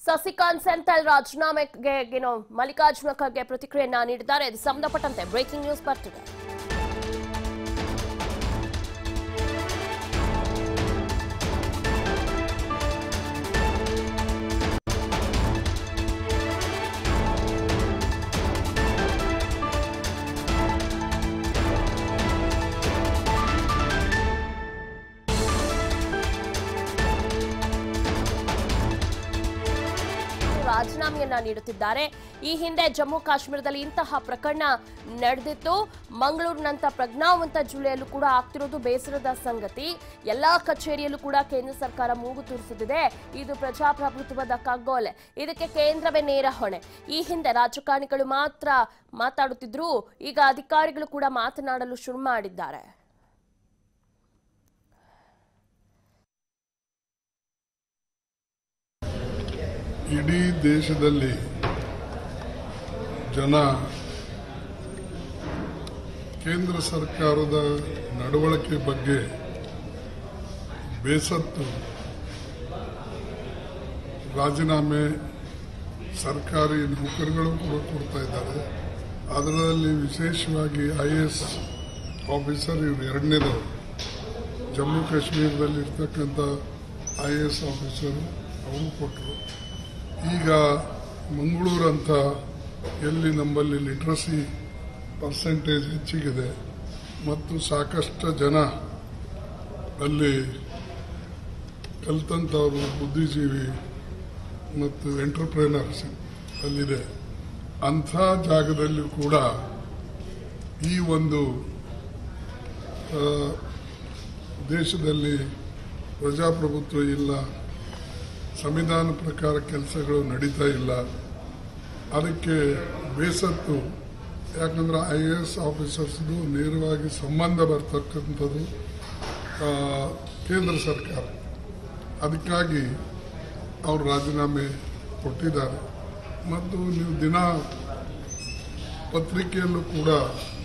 ಸಸಿಕಾಂತ್ ಸೆಂಥಲ್ ರಾಜೀನಾಮೆಗೆ ಏನೋ ಮಲ್ಲಿಕಾರ್ಜುನ ಖರ್ಗೆ ಪ್ರತಿಕ್ರಿಯೆಯನ್ನ ನೀಡಿದ್ದಾರೆ ಇದು ಸಂಬಂಧಪಟ್ಟಂತೆ ಬ್ರೇಕಿಂಗ್ ನ್ಯೂಸ್ ಬರ್ತಿದೆ ರಾಜೀನಾಮೆಯನ್ನ ನೀಡುತ್ತಿದ್ದಾರೆ ಈ ಹಿಂದೆ ಜಮ್ಮು ಕಾಶ್ಮೀರದಲ್ಲಿ ಇಂತಹ ಪ್ರಕರಣ ನಡೆದಿತ್ತು ಮಂಗಳೂರಿನಂತ ಪ್ರಜ್ಞಾವಂತ ಜಿಲ್ಲೆಯಲ್ಲೂ ಕೂಡ ಆಗ್ತಿರೋದು ಬೇಸರದ ಸಂಗತಿ ಎಲ್ಲಾ ಕಚೇರಿಯಲ್ಲೂ ಕೂಡ ಕೇಂದ್ರ ಸರ್ಕಾರ ಮೂಗು ತೂರಿಸುತ್ತಿದೆ ಇದು ಪ್ರಜಾಪ್ರಭುತ್ವದ ಕಗ್ಗೋಲೆ ಇದಕ್ಕೆ ಕೇಂದ್ರವೇ ನೇರ ಹೊಣೆ ಈ ಹಿಂದೆ ರಾಜಕಾರಣಿಗಳು ಮಾತ್ರ ಮಾತಾಡುತ್ತಿದ್ರು ಈಗ ಅಧಿಕಾರಿಗಳು ಕೂಡ ಮಾತನಾಡಲು ಶುರು ಮಾಡಿದ್ದಾರೆ ಇಡೀ ದೇಶದಲ್ಲಿ ಜನ ಕೇಂದ್ರ ಸರ್ಕಾರದ ನಡವಳಿಕೆ ಬಗ್ಗೆ ಬೇಸತ್ತು ರಾಜೀನಾಮೆ ಸರ್ಕಾರಿ ನೌಕರಿಗಳು ಕೂಡ ಕೊಡ್ತಾ ಇದ್ದಾರೆ ಅದರಲ್ಲಿ ವಿಶೇಷವಾಗಿ ಐ ಎ ಎಸ್ ಆಫೀಸರ್ ಇವರು ಎರಡನೇದವರು ಜಮ್ಮು ಕಾಶ್ಮೀರದಲ್ಲಿ ಇರ್ತಕ್ಕಂಥ ಐ ಎ ಎಸ್ ಆಫೀಸರು ಅವರು ಕೊಟ್ಟರು ಈಗ ಮಂಗಳೂರು ಅಂತ ಎಲ್ಲಿ ನಮ್ಮಲ್ಲಿ ಲಿಟ್ರಸಿ ಪರ್ಸೆಂಟೇಜ್ ಹೆಚ್ಚಿಗಿದೆ ಮತ್ತು ಸಾಕಷ್ಟು ಜನ ಅಲ್ಲಿ ಕಲ್ತಂಥವರು ಬುದ್ಧಿಜೀವಿ ಮತ್ತು ಎಂಟರ್ಪ್ರಿನರ್ಸ್ ಅಲ್ಲಿದೆ ಅಂಥ ಜಾಗದಲ್ಲಿ ಕೂಡ ಈ ಒಂದು ಆ, ದೇಶದಲ್ಲಿ ಪ್ರಜಾಪ್ರಭುತ್ವ ಇಲ್ಲ ಸಂವಿಧಾನ ಪ್ರಕಾರ ಕೆಲಸಗಳು ನಡೀತಾ ಇಲ್ಲ ಅದಕ್ಕೆ ಬೇಸತ್ತು ಯಾಕಂದ್ರೆ ಐ ಎ ಎಸ್ ಆಫೀಸರ್ಸ್ದು ನೇರವಾಗಿ ಸಂಬಂಧ ಬರ್ತಕ್ಕಂಥದ್ದು ಆ, ಕೇಂದ್ರ ಸರ್ಕಾರ ಅದಕ್ಕಾಗಿ ಅವರು ರಾಜೀನಾಮೆ ಕೊಟ್ಟಿದ್ದಾರೆ ಮತ್ತು ನೀವು ದಿನ ಪತ್ರಿಕೆಯಲ್ಲೂ ಕೂಡ